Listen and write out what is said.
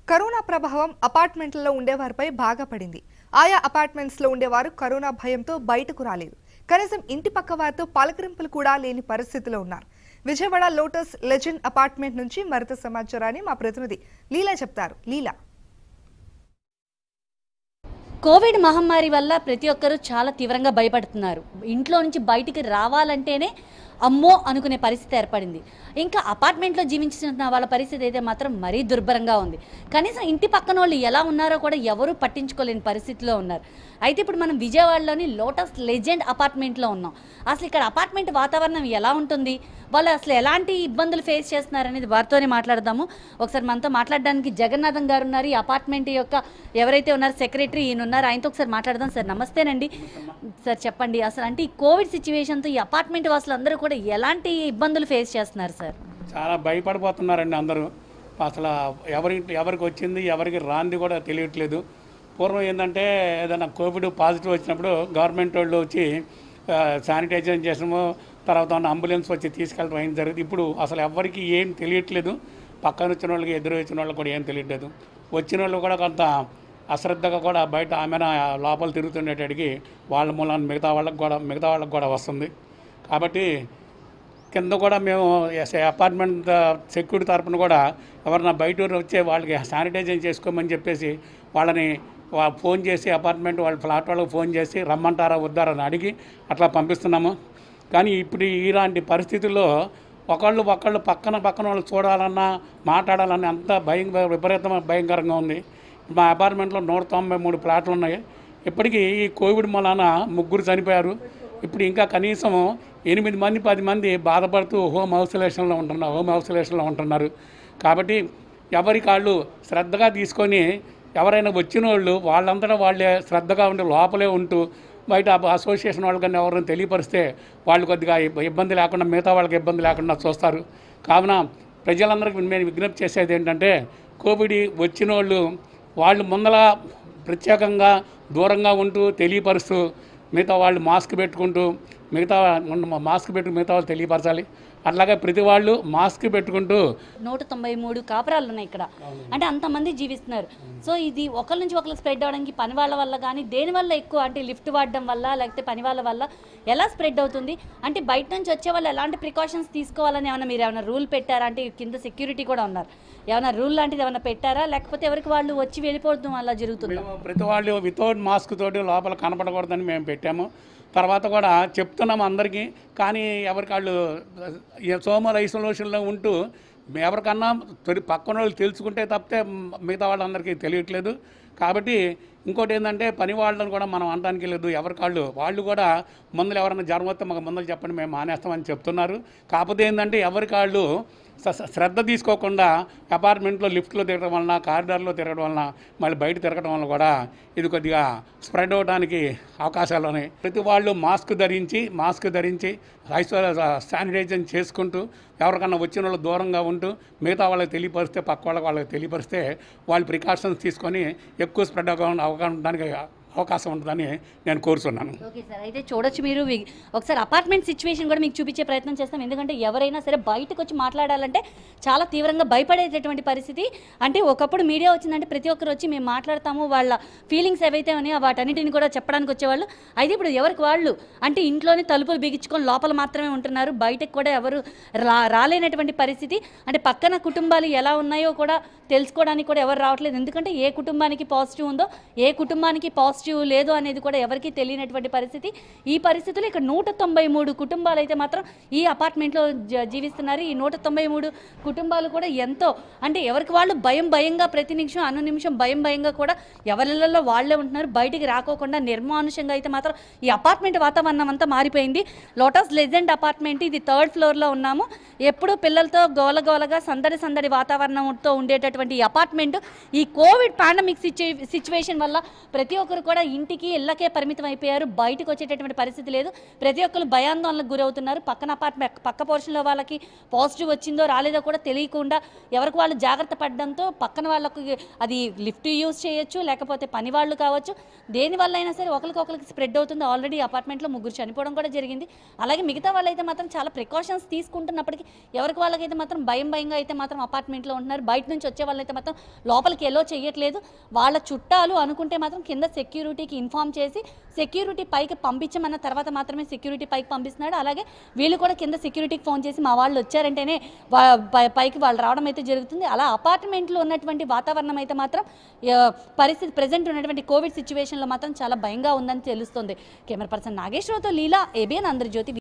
corona ప్రభావం అపార్ట్మెంట్లలో ఉండేవారిపై బాగా పడింది ఆయా అపార్ట్మెంట్స్లో ఉండేవారు కరోనా భయంతో బయటకు రాలేదు కనీసం ఇంటి పక్క వారితో పలకరింపులు కూడా లేని పరిస్థితిలో ఉన్నారు విజయవాడ లోటస్ లెజెండ్ అపార్ట్మెంట్ నుంచి మరింత సమాచారాన్ని మా ప్రతినిధి లీలా చెప్తారు లీలా కోవిడ్ మహమ్మారి వల్ల ప్రతి ఒక్కరూ చాలా తీవ్రంగా భయపడుతున్నారు ఇంట్లో నుంచి బయటికి రావాలంటేనే అమ్మో అనుకునే పరిస్థితి ఏర్పడింది ఇంకా అపార్ట్మెంట్లో జీవించిన వాళ్ళ పరిస్థితి అయితే మాత్రం మరీ దుర్భరంగా ఉంది కనీసం ఇంటి పక్కన వాళ్ళు ఎలా ఉన్నారో కూడా ఎవరూ పట్టించుకోలేని పరిస్థితిలో ఉన్నారు అయితే ఇప్పుడు మనం విజయవాడలోని లోటస్ లెజెండ్ అపార్ట్మెంట్లో ఉన్నాం అసలు ఇక్కడ అపార్ట్మెంట్ వాతావరణం ఎలా ఉంటుంది వాళ్ళు అసలు ఎలాంటి ఇబ్బందులు ఫేస్ చేస్తున్నారనేది వారితోనే మాట్లాడదాము ఒకసారి మనతో మాట్లాడడానికి జగన్నాథం గారు ఉన్నారు ఈ అపార్ట్మెంట్ యొక్క ఎవరైతే ఉన్నారో సెక్రటరీ ఈయన ఉన్నారు ఆయనతో ఒకసారి మాట్లాడదాం సార్ నమస్తేనండి సార్ చెప్పండి అసలు అంటే ఈ కోవిడ్ సిచ్యువేషన్తో ఈ అపార్ట్మెంట్ వాసులు అందరూ కూడా ఎలాంటి ఇబ్బందులు ఫేస్ చేస్తున్నారు సార్ చాలా భయపడిపోతున్నారండి అందరూ అసలు ఎవరి ఎవరికి వచ్చింది ఎవరికి రాంది కూడా తెలియట్లేదు పూర్వం ఏంటంటే ఏదైనా కోవిడ్ పాజిటివ్ వచ్చినప్పుడు గవర్నమెంట్ వాళ్ళు వచ్చి ఆ, శానిటైజేషన్ చేసడము తర్వాత ఉన్న అంబులెన్స్ వచ్చి తీసుకెళ్ళడం అయింది జరిగింది ఇప్పుడు అసలు ఎవరికి ఏం తెలియట్లేదు పక్కన వచ్చిన వాళ్ళకి ఎదురు వచ్చిన వాళ్ళకి కూడా ఏం తెలియట్లేదు వచ్చిన వాళ్ళు కూడా కొంత అశ్రద్ధగా కూడా బయట ఆమె లోపల తిరుగుతుండేటడికి వాళ్ళ మూలాన్ని మిగతా వాళ్ళకి కూడా మిగతా వాళ్ళకి కూడా వస్తుంది కాబట్టి కింద కూడా మేము ఎస్- అపార్ట్మెంట్ సెక్యూరిటీ తరపున కూడా ఎవరన్నా బయట ఊరు వచ్చే వాళ్ళకి శానిటైజేషన్ చేసుకోమని చెప్పేసి వాళ్ళని వా- ఫోన్ చేసి అపార్ట్మెంట్ వాళ్ళ ఫ్లాట్ వాళ్ళకి ఫోన్ చేసి రమ్మంటారా వద్దారని అడిగి అట్లా పంపిస్తున్నాము కానీ ఇప్పుడు ఇలాంటి పరిస్థితుల్లో ఒకళ్ళు ఒకళ్ళు పక్కన పక్కన వాళ్ళు చూడాలన్నా మాట్లాడాలన్నా అంత భయం విపరీతమైన భయంకరంగా ఉంది మా అపార్ట్మెంట్లో నూట తొంభై మూడు ప్లాట్లు ఉన్నాయి ఇప్పటికీ ఈ కోవిడ్ మూలాన ముగ్గురు చనిపోయారు ఇప్పుడు ఇంకా కనీసం ఎనిమిది మంది పది మంది బాధపడుతూ హోమ్ ఐసోలేషన్లో ఉంటున్నారు హోమ్ ఐసోలేషన్లో ఉంటున్నారు కాబట్టి ఎవరి కాళ్ళు శ్రద్ధగా తీసుకొని ఎవరైనా వచ్చిన వాళ్ళు వాళ్ళంతటా వాళ్ళే శ్రద్ధగా ఉండి లోపలే ఉంటూ బయట అబ- అసోసియేషన్ వాళ్ళకన్నా ఎవరైనా తెలియపరిస్తే వాళ్ళు కొద్దిగా ఇబ్బ- ఇబ్బంది లేకుండా మిగతా వాళ్ళకి ఇబ్బంది లేకుండా చూస్తారు కావున ప్రజలందరికీ నేను విజ్ఞప్తి చేసేది ఏంటంటే కోవిడ్ వచ్చిన వాళ్ళు వాళ్ళు ముందల ప్రత్యేకంగా దూరంగా ఉంటూ తెలియపరుస్తూ మిగతా వాళ్ళు మాస్క్ పెట్టుకుంటూ మిగతా ఉన్న- మాస్క్ పెట్టు మిగతా వాళ్ళు తెలియపరచాలి అట్లాగే ప్రతి వాళ్ళు మాస్క్ పెట్టుకుంటూ నూట తొంభై మూడు కాపురాలు ఉన్నాయి ఇక్కడ అంటే అంతమంది జీవిస్తున్నారు సో ఇది ఒకరి నుంచి ఒకరు స్ప్రెడ్ అవడానికి పని వాళ్ళ వల్ల కానీ దేని వల్ల ఎక్కువ అంటే లిఫ్ట్ వాడడం వల్ల లేకపోతే పని వాళ్ళ వల్ల ఎలా స్ప్రెడ్ అవుతుంది అంటే బయట నుంచి వచ్చే వాళ్ళు ఎలాంటి ప్రికాషన్స్ తీసుకోవాలని ఏమైనా మీరు ఏమైనా రూల్ పెట్టారా అంటే కింద సెక్యూరిటీ కూడా ఉన్నారు ఏమైనా రూల్ లాంటిది ఏమైనా పెట్టారా లేకపోతే ఎవరికి వాళ్ళు వచ్చి వెళ్ళిపోవడం అలా జరుగుతుందా మేము ప్రతి వాళ్ళు వితౌట్ మాస్క్ తోటి లోపల కనపడకూడదని మేము పెట్టాము తర్వాత కూడా చెప్తున్నాము అందరికీ కానీ ఎవరికి వాళ్ళు సోమర్ ఐసోలేషన్లో ఉంటూ ఎవరికన్నా తొలి పక్కన వాళ్ళు తెలుసుకుంటే తప్పితే మిగతా వాళ్ళందరికీ తెలియట్లేదు కాబట్టి ఇంకోటి ఏంటంటే పని వాళ్ళని కూడా మనం అనడానికి లేదు ఎవరి కాళ్ళు వాళ్ళు కూడా మందులు ఎవరైనా జ్వరం వస్తే మాకు మందులు చెప్పండి మేము మానేస్తామని చెప్తున్నారు కాకపోతే ఏంటంటే ఎవరి కాళ్ళు స- శ్రద్ధ తీసుకోకుండా అపార్ట్మెంట్లో లిఫ్ట్లో తిరగడం వలన కారిడార్లో తిరగడం వలన మళ్ళీ బయట తిరగడం వలన కూడా ఇది కొద్దిగా స్ప్రెడ్ అవడానికి అవకాశాలు ఉన్నాయి ప్రతి వాళ్ళు మాస్క్ ధరించి మాస్క్ ధరించి ఐసో శానిటైజేషన్ చేసుకుంటూ ఎవరికన్నా వచ్చిన వాళ్ళు దూరంగా ఉంటూ మిగతా వాళ్ళకి తెలియపరిస్తే పక్క వాళ్ళకి వాళ్ళకి తెలియపరిస్తే వాళ్ళు ప్రికాషన్స్ తీసుకొని ఎక్కువ స్ప్రెడ్ అవడానికి అవకాశం ఉంటుందని నేను కోరుతున్నాను ఓకే సార్ అయితే చూడొచ్చు మీరు వి- ఒకసారి అపార్ట్మెంట్ సిచ్యువేషన్ కూడా మీకు చూపించే ప్రయత్నం చేస్తాం ఎందుకంటే ఎవరైనా సరే బయటకు వచ్చి మాట్లాడాలంటే చాలా తీవ్రంగా భయపడేటటువంటి పరిస్థితి అంటే ఒకప్పుడు మీడియా వచ్చిందంటే ప్రతి ఒక్కరు వచ్చి మేము మాట్లాడతాము వాళ్ళ ఫీలింగ్స్ ఏవైతే ఉన్నాయో వాటన్నిటిని కూడా చెప్పడానికి వచ్చేవాళ్ళు అయితే ఇప్పుడు ఎవరికి వాళ్ళు అంటే ఇంట్లోనే తలుపులు బిగించుకొని లోపల మాత్రమే ఉంటున్నారు బయటకు కూడా ఎవరు రా రాలేనటువంటి పరిస్థితి అంటే పక్కన కుటుంబాలు ఎలా ఉన్నాయో కూడా తెలుసుకోవడానికి కూడా ఎవరు రావట్లేదు ఎందుకంటే ఏ కుటుంబానికి పాజిటివ్ ఉందో ఏ కుటుంబానికి పాజిటివ్ లేదు అనేది కూడా ఎవరికీ తెలియనటువంటి పరిస్థితి ఈ పరిస్థితుల్లో ఇక్కడ నూట తొంభై మూడు కుటుంబాలు అయితే మాత్రం ఈ అపార్ట్మెంట్లో జ- జీవిస్తున్నారు ఈ నూట తొంభై మూడు కుటుంబాలు కూడా ఎంతో అంటే ఎవరికి వాళ్ళు భయం భయంగా ప్రతి నిమిషం అను నిమిషం భయం భయంగా కూడా ఎవరిళ్ళల్లో వాళ్ళే ఉంటున్నారు బయటికి రాకోకుండా నిర్మానుషంగా అయితే మాత్రం ఈ అపార్ట్మెంట్ వాతావరణం అంతా మారిపోయింది లోటస్ లెజెండ్ అపార్ట్మెంట్ ఇది థర్డ్ ఫ్లోర్లో ఉన్నాము ఎప్పుడూ పిల్లలతో గోలగోలగా సందడి సందడి వాతావరణంతో ఉండేటటువంటి ఈ అపార్ట్మెంట్ ఈ కోవిడ్ పాండమిక్ సిచ్యు సిచ్యువేషన్ వల్ల ప్రతి ఒక్కరు కూడా కూడా ఇంటికి ఇళ్ళకే పరిమితం అయిపోయారు బయటకు వచ్చేటటువంటి పరిస్థితి లేదు ప్రతి ఒక్కరు భయాందోళనకు గురవుతున్నారు పక్కన అపార్ట్మెంట్ పక్క పోర్షన్లో వాళ్ళకి పాజిటివ్ వచ్చిందో రాలేదో కూడా తెలియకుండా ఎవరికి వాళ్ళు జాగ్రత్త పడడంతో పక్కన వాళ్ళకు అది లిఫ్ట్ యూజ్ చేయొచ్చు లేకపోతే పని వాళ్ళు కావచ్చు దేని వల్ల అయినా సరే ఒకరికొకరికి స్ప్రెడ్ అవుతుంది ఆల్రెడీ అపార్ట్మెంట్లో ముగ్గురు చనిపోవడం కూడా జరిగింది అలాగే మిగతా వాళ్ళైతే మాత్రం చాలా ప్రికాషన్స్ తీసుకుంటున్నప్పటికీ ఎవరికి వాళ్ళకైతే మాత్రం భయం భయంగా అయితే మాత్రం అపార్ట్మెంట్లో ఉంటున్నారు బయట నుంచి వచ్చే వాళ్ళైతే మాత్రం లోపలికి ఎలో చేయట్లేదు వాళ్ళ చుట్టాలు అనుకుంటే మాత్రం కింద సెక్యూరిటీకి ఇన్ఫామ్ చేసి సెక్యూరిటీ పైకి పంపించమన్న తర్వాత మాత్రమే సెక్యూరిటీ పైకి పంపిస్తున్నాడు అలాగే వీళ్ళు కూడా కింద సెక్యూరిటీకి ఫోన్ చేసి మా వాళ్ళు వచ్చారంటేనే వా- పై- పైకి వాళ్ళు రావడం అయితే జరుగుతుంది అలా అపార్ట్మెంట్లో ఉన్నటువంటి వాతావరణం అయితే మాత్రం ఆ, పరిస్థితి ప్రజెంట్ ఉన్నటువంటి కోవిడ్ సిచ్యువేషన్లో మాత్రం చాలా భయంగా ఉందని తెలుస్తుంది కెమెరా పర్సన్ నాగేశ్వరరావుతో లీలా ఏబిఎన్ ఆంధ్రజ్యోతి